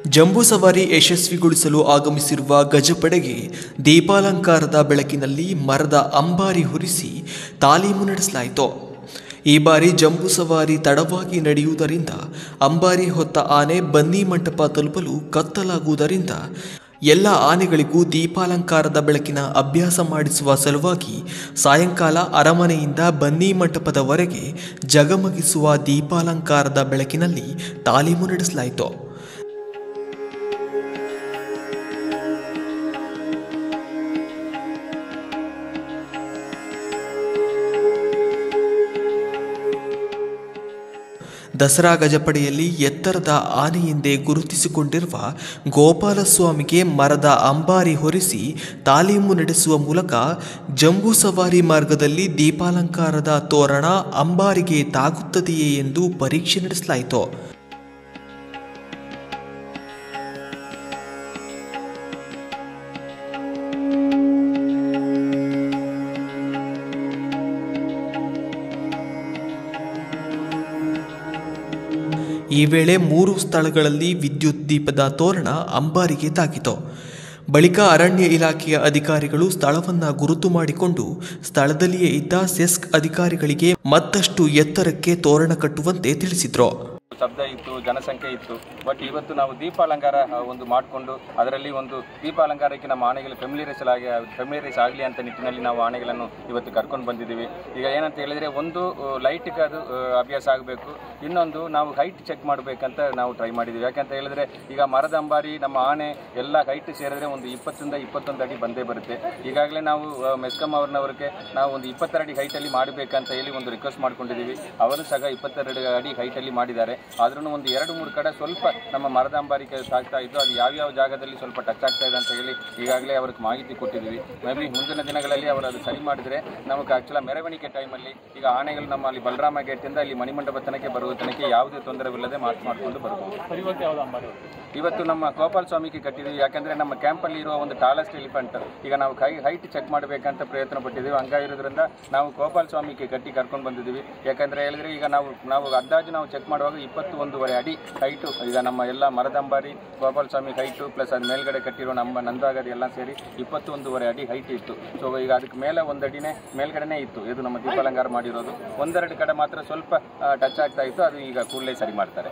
ಜಂಬೂ ಸವಾರಿ ಯಶಸ್ವಿಗೊಳಿಸಲು ಆಗಮಿಸಿರುವ ಗಜಪಡೆಗೆ ದೀಪಾಲಂಕಾರದ ಬೆಳಕಿನಲ್ಲಿ ಮರದ ಅಂಬಾರಿ ಹೊರಿಸಿ ತಾಲೀಮು ನಡೆಸಲಾಯಿತು ಈ ಬಾರಿ ಜಂಬೂ ಸವಾರಿ ತಡವಾಗಿ ನಡೆಯುವುದರಿಂದ ಅಂಬಾರಿ ಹೊತ್ತ ಆನೆ ಬನ್ನಿ ಮಂಟಪ ತಲುಪಲು ಕತ್ತಲಾಗುವುದರಿಂದ ಎಲ್ಲ ಆನೆಗಳಿಗೂ ದೀಪಾಲಂಕಾರದ ಬೆಳಕಿನ ಅಭ್ಯಾಸ ಮಾಡಿಸುವ ಸಲುವಾಗಿ ಸಾಯಂಕಾಲ ಅರಮನೆಯಿಂದ ಬನ್ನಿ ಮಂಟಪದವರೆಗೆ ಜಗಮಗಿಸುವ ದೀಪಾಲಂಕಾರದ ಬೆಳಕಿನಲ್ಲಿ ತಾಲೀಮು ನಡೆಸಲಾಯಿತು ದಸರಾ ಗಜಪಡೆಯಲ್ಲಿ ಎತ್ತರದ ಆನೆ ಎಂದೇ ಗುರುತಿಸಿಕೊಂಡಿರುವ ಗೋಪಾಲಸ್ವಾಮಿಗೆ ಮರದ ಅಂಬಾರಿ ಹೊರಿಸಿ ತಾಲೀಮು ನಡೆಸುವ ಮೂಲಕ ಜಂಬೂ ಸವಾರಿ ಮಾರ್ಗದಲ್ಲಿ ದೀಪಾಲಂಕಾರದ ತೋರಣ ಅಂಬಾರಿಗೆ ತಾಗುತ್ತದೆಯೇ ಎಂದು ಪರೀಕ್ಷೆ ನಡೆಸಲಾಯಿತು ಈ ವೇಳೆ ಮೂರು ಸ್ಥಳಗಳಲ್ಲಿ ವಿದ್ಯುತ್ ದೀಪದ ತೋರಣ ಅಂಬಾರಿಗೆ ತಾಕಿತು ಬಳಿಕ ಅರಣ್ಯ ಇಲಾಖೆಯ ಅಧಿಕಾರಿಗಳು ಸ್ಥಳವನ್ನ ಗುರುತು ಮಾಡಿಕೊಂಡು ಸ್ಥಳದಲ್ಲಿಯೇ ಇದ್ದ ಸೆಸ್ಕ್ ಅಧಿಕಾರಿಗಳಿಗೆ ಮತ್ತಷ್ಟು ಎತ್ತರಕ್ಕೆ ತೋರಣ ಕಟ್ಟುವಂತೆ ತಿಳಿಸಿದ್ರು ಶಬ್ದ ಇತ್ತು ಜನಸಂಖ್ಯೆ ಇತ್ತು ಬಟ್ ಇವತ್ತು ನಾವು ದೀಪಾಲಂಕಾರ ಆ, ಒಂದು ಮಾಡಿಕೊಂಡು ಅದರಲ್ಲಿ ಒಂದು ದೀಪಾಲಂಕಾರಕ್ಕೆ ನಮ್ಮ ಆನೆಗಳು ಫೆಮಿಲಿಯರೈಸ್ ಆಗಿ ಫೆಮಿಲಿಯರೈಸ್ ಆಗಲಿ ಅಂತ ನಿಟ್ಟಿನಲ್ಲಿ ನಾವು ಆನೆಗಳನ್ನು ಇವತ್ತು ಕರ್ಕೊಂಡು ಬಂದಿದ್ದೀವಿ ಈಗ ಏನಂತ ಹೇಳಿದರೆ ಒಂದು ಲೈಟ್ಗೆ ಅದು ಆ, ಅಭ್ಯಾಸ ಆಗಬೇಕು ಇನ್ನೊಂದು ನಾವು ಹೈಟ್ ಚೆಕ್ ಮಾಡಬೇಕಂತ ನಾವು ಟ್ರೈ ಮಾಡಿದ್ದೀವಿ ಯಾಕಂತ ಹೇಳಿದ್ರೆ ಈಗ ಮರದ ಅಂಬಾರಿ ನಮ್ಮ ಆನೆ ಎಲ್ಲ ಹೈಟ್ ಸೇರಿದ್ರೆ ಒಂದು ಇಪ್ಪತ್ತರಿಂದ ಇಪ್ಪತ್ತೊಂದು ಅಡಿ ಬಂದೇ ಬರುತ್ತೆ ಈಗಾಗಲೇ ನಾವು ಆ, ಮೆಸ್ಕಾಂ ಅವ್ರನ್ನವ್ರಿಗೆ ನಾವು ಒಂದು ಇಪ್ಪತ್ತೆರಡು ಅಡಿ ಹೈಟಲ್ಲಿ ಮಾಡಬೇಕಂತ ಹೇಳಿ ಒಂದು ರಿಕ್ವೆಸ್ಟ್ ಮಾಡ್ಕೊಂಡಿದ್ದೀವಿ ಅವರು ಸಹ ಇಪ್ಪತ್ತೆರಡು ಅಡಿ ಹೈಟಲ್ಲಿ ಮಾಡಿದ್ದಾರೆ ಆದ್ರೂ ಒಂದು ಎರಡು ಮೂರು ಕಡೆ ಸ್ವಲ್ಪ ನಮ್ಮ ಮರದ ಅಂಬಾರಿಕೆ ಸಾಗ್ತಾ ಇದ್ದು ಅದು ಯಾವ್ಯಾವ ಜಾಗದಲ್ಲಿ ಸ್ವಲ್ಪ ಟಚ್ ಆಗ್ತಾ ಇದೆ ಅಂತ ಹೇಳಿ ಈಗಾಗಲೇ ಅವ್ರಿಗೆ ಮಾಹಿತಿ ಕೊಟ್ಟಿದ್ದೀವಿ ಮೇ ಬಿ ಮುಂದಿನ ದಿನಗಳಲ್ಲಿ ಅವರು ಅದು ಸರಿ ಮಾಡಿದ್ರೆ ನಮಗೆ ಆಕ್ಚುಲ ಮೆರವಣಿಗೆ ಟೈಮಲ್ಲಿ ಈಗ ಆನೆಗಳು ನಮ್ಮ ಅಲ್ಲಿ ಬಲರಾಮ ಗೇಟಿಂದ ಇಲ್ಲಿ ಮಣಿಮಂಡಪ ತನಕ ಬರುವ ತನಕ ಯಾವುದೇ ತೊಂದರೆವಿಲ್ಲದೆ ಮಾರ್ಚ್ ಮಾಡಿಕೊಂಡು ಬರಬಹುದು ಇವತ್ತು ನಮ್ಮ ಗೋಪಾಲ ಸ್ವಾಮಿಗೆ ಕಟ್ಟಿದ್ದೀವಿ ಯಾಕಂದ್ರೆ ನಮ್ಮ ಕ್ಯಾಂಪಲ್ಲಿ ಇರುವ ಒಂದು ಟಾಲೆಸ್ಟ್ ಎಲಿಫೆಂಟ್ ಈಗ ನಾವು ಕೈ ಹೈಟ್ ಚೆಕ್ ಮಾಡಬೇಕಂತ ಪ್ರಯತ್ನ ಪಟ್ಟಿದ್ದೀವಿ ಹಂಗಾಗಿರೋದ್ರಿಂದ ನಾವು ಗೋಪಾಲ ಸ್ವಾಮಿಗೆ ಕಟ್ಟಿ ಕರ್ಕೊಂಡು ಬಂದಿದ್ದೀವಿ ಯಾಕಂದ್ರೆ ಹೇಳಿದ್ರೆ ಈಗ ನಾವು ನಾವು ಅಂದಾಜು ನಾವು ಚೆಕ್ ಮಾಡುವಾಗ ಇಪ್ಪತ್ತು ಒಂದೂವರೆ ಅಡಿ ಹೈಟು ಈಗ ನಮ್ಮ ಎಲ್ಲ ಮರದಂಬಾರಿ ಗೋಪಾಲ ಸ್ವಾಮಿ ಹೈಟು ಪ್ಲಸ್ ಅದು ಮೇಲ್ಗಡೆ ಕಟ್ಟಿರೋ ನಮ್ಮ ನಂದಾಗರಿ ಎಲ್ಲ ಸೇರಿ ಇಪ್ಪತ್ತು ಒಂದೂವರೆ ಅಡಿ ಹೈಟ್ ಇತ್ತು ಸೊ ಈಗ ಅದಕ್ಕೆ ಮೇಲೆ ಒಂದು ಅಡಿನೇ ಮೇಲ್ಗಡೆನೇ ಇತ್ತು ಇದು ನಮ್ಮ ದೀಪಾಲಂಕಾರ ಮಾಡಿರೋದು ಒಂದೆರಡು ಕಡೆ ಮಾತ್ರ ಸ್ವಲ್ಪ ಟಚ್ ಆಗ್ತಾ ಇತ್ತು ಅದು ಈಗ ಕೂಡಲೇ ಸರಿ ಮಾಡ್ತಾರೆ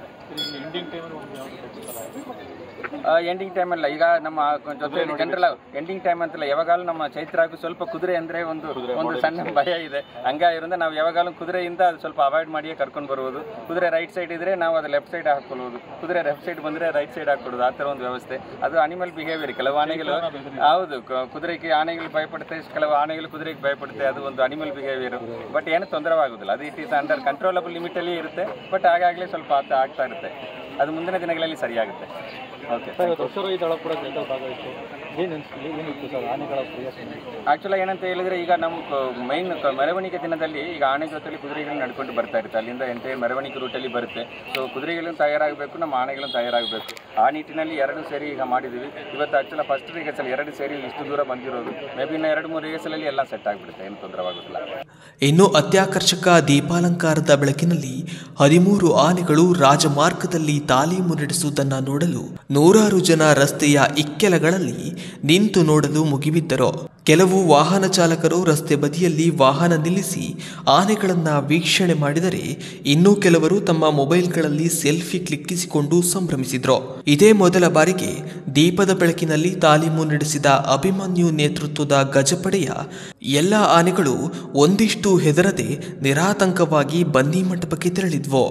ಎಂಡಿಂಗ್ ಟೈಮ್ ಅಲ್ಲ ಈಗ ನಮ್ಮ ಜೊತೆ ಜನರಲ್ ಎಂಡಿಂಗ್ ಟೈಮ್ ಅಂತಲ್ಲ ಯಾವಾಗಲೂ ನಮ್ಮ ಚೈತ್ರಾಗೂ ಸ್ವಲ್ಪ ಕುದುರೆ ಅಂದ್ರೆ ಒಂದು ಒಂದು ಸಣ್ಣ ಭಯ ಇದೆ ಹಂಗಾಗಿರೋದ್ರಿಂದ ನಾವು ಯಾವಾಗಲೂ ಕುದುರೆಯಿಂದ ಅದು ಸ್ವಲ್ಪ ಅವಾಯ್ಡ್ ಮಾಡಿಯೇ ಕರ್ಕೊಂಡು ಬರುವುದು ಕುದುರೆ ರೈಟ್ ಸೈಡ್ ಇದ್ರೆ ನಾವು ಅದು ಲೆಫ್ಟ್ ಸೈಡ್ ಹಾಕೊಳ್ಳುವುದು ಕುದುರೆ ಲೆಫ್ಟ್ ಸೈಡ್ ಬಂದ್ರೆ ರೈಟ್ ಸೈಡ್ ಹಾಕೊಳ್ಳೋದು ಆ ಥರ ಒಂದು ವ್ಯವಸ್ಥೆ ಅದು ಅನಿಮಲ್ ಬಿಹೇವಿಯರ್ ಕೆಲವು ಆನೆಗಳು ಹೌದು ಕ- ಕುದುರೆಗೆ ಆನೆಗಳು ಭಯಪಡುತ್ತೆ ಕೆಲವು ಆನೆಗಳು ಕುದುರೆಗೆ ಭಯಪಡುತ್ತೆ ಅದು ಒಂದು ಅನಿಮಲ್ ಬಿಹೇವಿಯರ್ ಬಟ್ ಏನು ತೊಂದರೆವಾಗುದಿಲ್ಲ ಅದು it is under controllable limit ಅಲ್ಲಿ ಇರುತ್ತೆ ಬಟ್ ಆಗಾಗಲೇ ಸ್ವಲ್ಪ ಆತ ಆಗ್ತಾ ಇರುತ್ತೆ ಅದು ಮುಂದಿನ ದಿನಗಳಲ್ಲಿ ಸರಿಯಾಗುತ್ತೆ ಓಕೆ ದಸರಾ ದಳ ಕೂಡ ಗೆದ್ದ ಭಾಗವಹಿತ್ತು ಏನು ಅನಿಸ್ಲಿ ಏನಿತ್ತು ಸರ್ ಆನೆಗಳ ಪ್ರಯತ್ನ ಆಕ್ಚುಲಿ ಏನಂತ ಹೇಳಿದ್ರೆ ಈಗ ನಮ್ಮ ಮೈನ್ ಮೆರವಣಿಗೆ ದಿನದಲ್ಲಿ ಈಗ ಆನೆ ಜೊತೆಲಿ ಕುದುರೆಗಳು ನಡ್ಕೊಂಡು ಬರ್ತಾ ಇರುತ್ತೆ ಅಲ್ಲಿಂದ ಎಂಟೈರ್ ಮೆರವಣಿಗೆ ರೂಟಲ್ಲಿ ಬರುತ್ತೆ ಸೊ ಕುದುರೆಗಳನ್ನು ತಯಾರಾಗಬೇಕು ನಮ್ಮ ಆನೆಗಳನ್ನು ತಯಾರಾಗಬೇಕು ಆ ನಿಟ್ಟಿನಲ್ಲಿ ಎರಡು ಸೇರಿ ಈಗ ಮಾಡಿದ್ದೀವಿ ಇವತ್ತು ಆಕ್ಚುಲಿ ಫಸ್ಟ್ ರಿಹರ್ಸಲ್ ಎರಡು ಸೇರಿ ಇಷ್ಟು ದೂರ ಬಂದಿರೋದು ಮೇ ಬಿ ಇನ್ನು ಎರಡು ಮೂರು ರಿಹರ್ಸಲಲ್ಲಿ ಎಲ್ಲ ಸೆಟ್ ಆಗಿಬಿಡುತ್ತೆ ಏನು ತೊಂದರೆವಾಗೋದಿಲ್ಲ ಇನ್ನು ಅತ್ಯಾಕರ್ಷಕ ದೀಪಾಲಂಕಾರದ ಬೆಳಕಿನಲ್ಲಿ ಹದಿಮೂರು ಆನೆಗಳು ರಾಜಮಾರ್ಗದಲ್ಲಿ ತಾಲೀಮು ನಡೆಸುವುದನ್ನು ನೋಡಲು ನೂರಾರು ಜನ ರಸ್ತೆಯ ಇಕ್ಕೆಲಗಳಲ್ಲಿ ನಿಂತು ನೋಡಲು ಮುಗಿಬಿದ್ದರು ಕೆಲವು ವಾಹನ ಚಾಲಕರು ರಸ್ತೆ ಬದಿಯಲ್ಲಿ ವಾಹನ ನಿಲ್ಲಿಸಿ ಆನೆಗಳನ್ನ ವೀಕ್ಷಣೆ ಮಾಡಿದರೆ ಇನ್ನೂ ಕೆಲವರು ತಮ್ಮ ಮೊಬೈಲ್ಗಳಲ್ಲಿ ಸೆಲ್ಫಿ ಕ್ಲಿಕ್ಕಿಸಿಕೊಂಡು ಸಂಭ್ರಮಿಸಿದ್ರು ಇದೇ ಮೊದಲ ಬಾರಿಗೆ ದೀಪದ ಬೆಳಕಿನಲ್ಲಿ ತಾಲೀಮು ನಡೆಸಿದ ಅಭಿಮನ್ಯು ನೇತೃತ್ವದ ಗಜಪಡೆಯ ಎಲ್ಲ ಆನೆಗಳು ಒಂದಿಷ್ಟು ಹೆದರದೆ ನಿರಾತಂಕವಾಗಿ ಬನ್ನಿ ಮಂಟಪಕ್ಕೆ ತೆರಳಿದ್ವು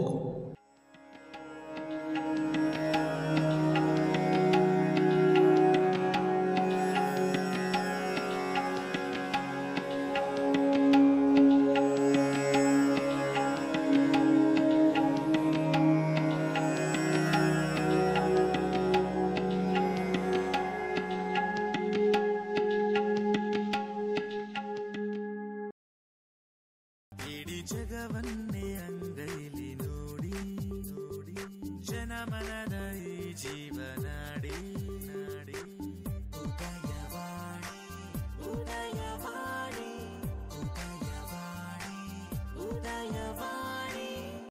ಇಡೀ ಜಗವನ್ನೇ ಅಂಗೈಲಿ ನೋಡಿ ನೋಡಿ ಜನಮನದ ಈ ಜೀವನಾಡಿ